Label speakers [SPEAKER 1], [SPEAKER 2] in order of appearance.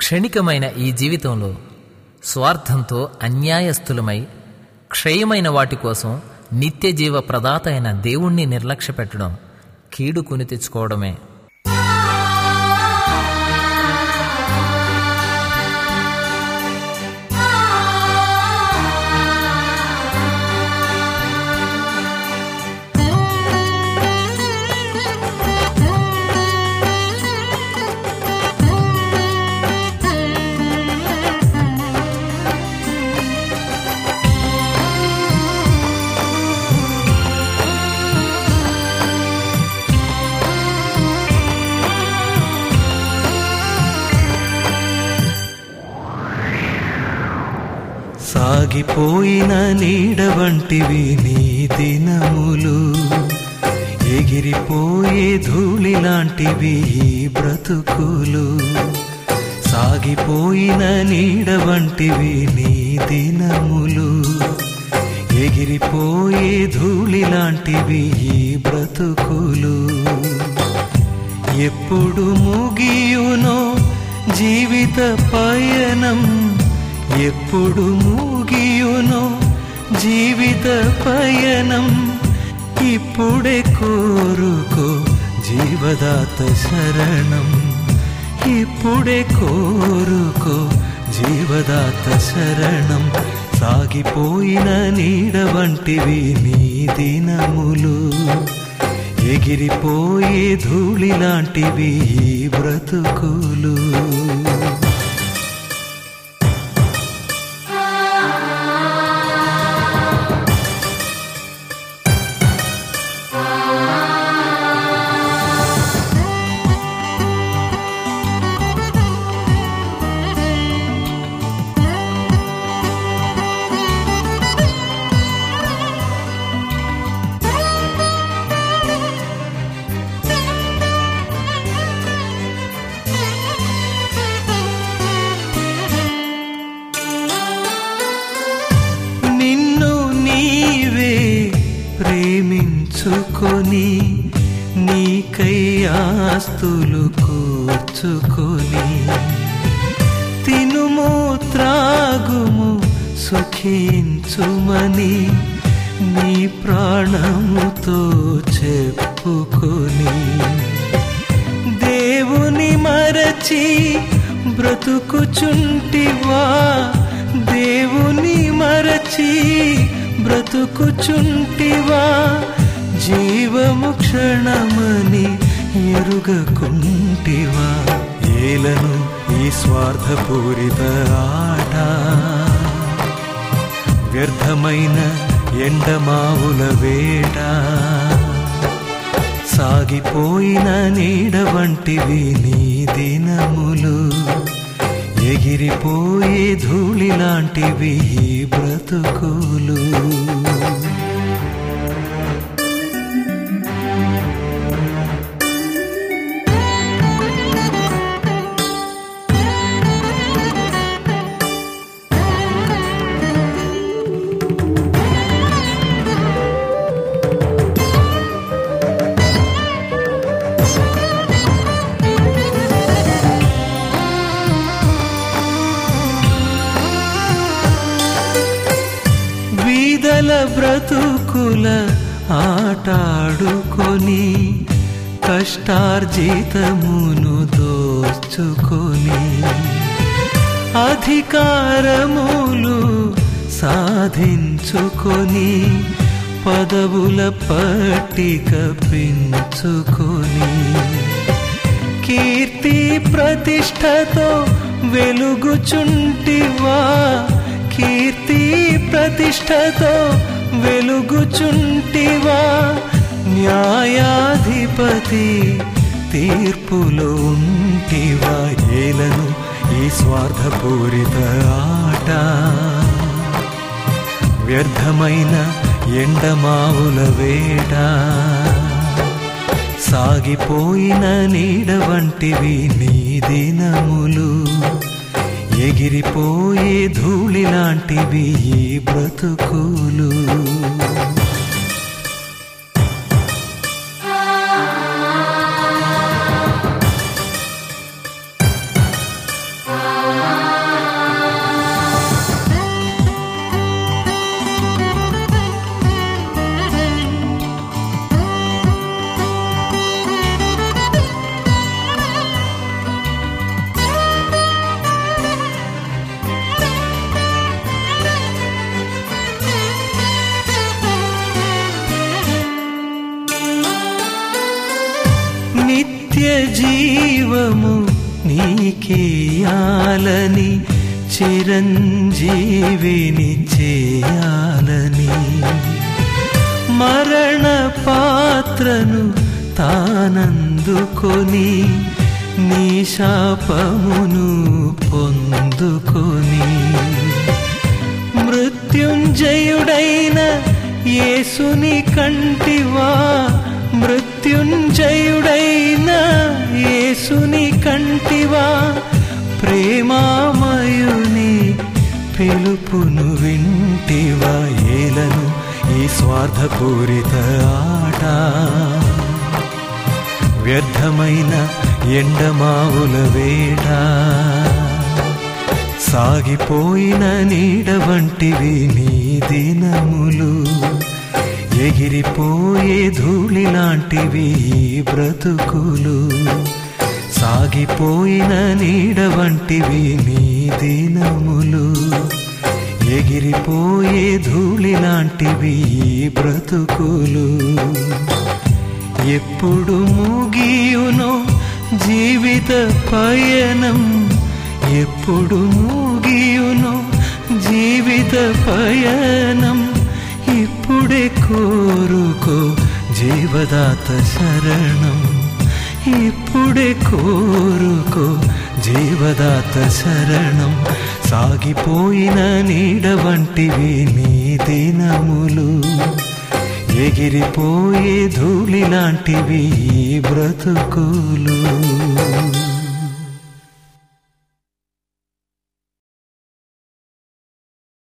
[SPEAKER 1] క్షణికమైన ఈ జీవితంలో స్వార్థంతో అన్యాయస్థులమై క్షయమైన వాటి కోసం నిత్య జీవ ప్రదాత అయిన దేవుణ్ణి నిర్లక్ష్యపెట్టడం కీడు కొని తెచ్చుకోవడమే
[SPEAKER 2] సాగిపోయిన నీడ వంటివి నీ దినములు ఎగిరిపోయే ధూళి లాంటివి ఈ బ్రతుకులు సాగిపోయిన నీడ వంటివి నీ దినములు ఎగిరిపోయే ధూళి లాంటివి ఈ బ్రతుకులు ఎప్పుడు ముగియునో జీవిత పయనం ఎప్పుడు ముగియునో జీవిత పయనం ఇప్పుడే కోరుకో జీవదాత శరణం ఇప్పుడే కోరుకో జీవదాత శరణం సాగిపోయిన నీడ వంటివి నీ దినములు ఎగిరిపోయే ధూళి లాంటివి ఈ బ్రతుకులు నిన్ను నీవే ప్రేమించుకొని నీకై ఆస్తులు కూర్చుకొని తినుము త్రాగుము సుఖించుమని నీ ప్రాణముతో చెప్పుకొని దేవుని మరచి బ్రతుకుచుంటివా దేవుని మరచి బ్రతుకుచుంటివా జీవము క్షణమని ఎరుగకుంటివా ఏలను ఈ స్వార్థపూరిత ఆట వ్యర్థమైన ఎండమావుల వేట సాగిపోయిన నీడ వంటివి నీ దినములు ఎగిరిపోయే ధూళి లాంటివి ఈ బ్రతుకులు వీదల బ్రతుకుల ఆటాడుకొని కష్టార్జితమును దోచుకొని అధికారములు సాధించుకొని పదవుల పట్టిక పెంచుకొని కీర్తి ప్రతిష్టతో వెలుగుచుంటివా కీర్తి ప్రతిష్టతో వెలుగుచుంటివా న్యాయాధిపతి తీర్పులో ఉంటివా ఏలను ఈ స్వార్థపూరిత ఆట వ్యర్థమైన ఎండమావుల వేట సాగిపోయిన నీడ వంటివి నీ దినములు ఎగిరిపోయే ధూళి లాంటివి ఈ బ్రతుకులు
[SPEAKER 3] ఆ
[SPEAKER 2] జీవము నీకేయాలని చిరంజీవిని చేయాలని మరణ పాత్రను తానందుకొని నీ శాపమును పొందుకొని మృత్యుంజయుడైన యేసుని కంటివా మృత్యుంజయుడైన యేసుని కంటివా ప్రేమామయుని పిలుపును వింటివా ఏలను ఈ స్వార్థపూరిత ఆట వ్యర్థమైన ఎండమావుల వేట సాగిపోయిన నీడ వంటివి నీ దినములు ఎగిరిపోయే ధూళి లాంటివి ఈ బ్రతుకులు సాగిపోయిన నీడ వంటివి నీ దినములు ఎగిరిపోయే ధూళి లాంటివి ఈ బ్రతుకులు ఎప్పుడు ముగియునో జీవిత పయనం ఎప్పుడు ముగియునో జీవిత పయనం ఇప్పుడే కోరుకో జీవదాత శరణం ఇప్పుడే కోరుకో జీవదాత శరణం సాగిపోయిన నీడ వంటివి నీ దినములు ఎగిరిపోయే ధూళి లాంటివి ఈ బ్రతుకులు